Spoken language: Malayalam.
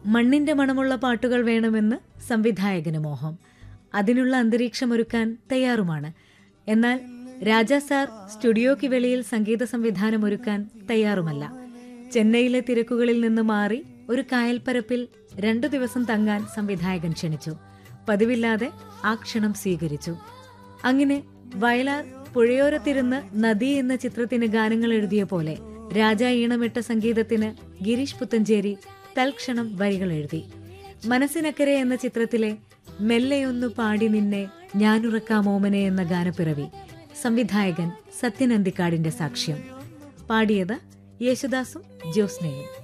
മണ്ണിന്റെ മണമുള്ള പാട്ടുകൾ വേണമെന്ന് സംവിധായകന് മോഹം അതിനുള്ള അന്തരീക്ഷമൊരുക്കാൻ തയ്യാറുമാണ് എന്നാൽ രാജാ സാർ സ്റ്റുഡിയോയ്ക്ക് വെളിയിൽ സംഗീത സംവിധാനം ഒരുക്കാൻ തയ്യാറുമല്ല ചെന്നൈയിലെ തിരക്കുകളിൽ നിന്ന് മാറി ഒരു കായൽപ്പരപ്പിൽ രണ്ടു ദിവസം തങ്ങാൻ സംവിധായകൻ ക്ഷണിച്ചു പതിവില്ലാതെ ആ ക്ഷണം സ്വീകരിച്ചു അങ്ങനെ വയലാർ പുഴയോരത്തിരുന്ന് നദി എന്ന ചിത്രത്തിന് ഗാനങ്ങൾ എഴുതിയ പോലെ രാജ ഈണമിട്ട സംഗീതത്തിന് ഗിരീഷ് പുത്തഞ്ചേരി തൽക്ഷണം വരികൾ എഴുതി മനസ്സിനക്കരെ എന്ന ചിത്രത്തിലെ മെല്ലെയൊന്നു പാടി നിന്നെ ഞാനുറക്കാമോമനെ എന്ന ഗാനപ്പിറവി സംവിധായകൻ സത്യനന്ദിക്കാടിന്റെ സാക്ഷ്യം പാടിയത് യേശുദാസും ജ്യോത്സ്നയും